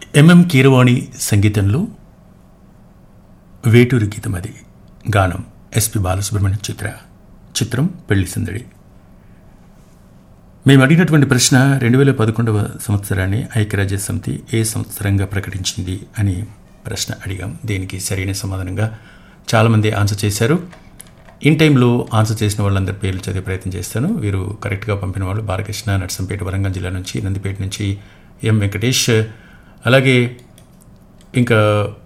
MM Keeravani సంగీతంలో వేటూరి గీతం అది గానం ఎస్పి బాలసుబ్రహ్మణ్యం చిత్ర చిత్రం పెళ్లి సందడి మేము అడిగినటువంటి ప్రశ్న రెండు వేల పదకొండవ సంవత్సరాన్ని ఐక్యరాజ్య సమితి ఏ సంవత్సరంగా ప్రకటించింది అని ప్రశ్న అడిగాం దీనికి సరైన సమాధానంగా చాలామంది ఆన్సర్ చేశారు ఇన్ టైంలో ఆన్సర్ చేసిన వాళ్ళందరి పేర్లు చదివే ప్రయత్నం చేస్తాను వీరు కరెక్ట్గా పంపిన వాళ్ళు బాలకృష్ణ నర్సంపేట వరంగల్ జిల్లా నుంచి నందిపేట నుంచి ఎం వెంకటేష్ అలాగే ఇంకా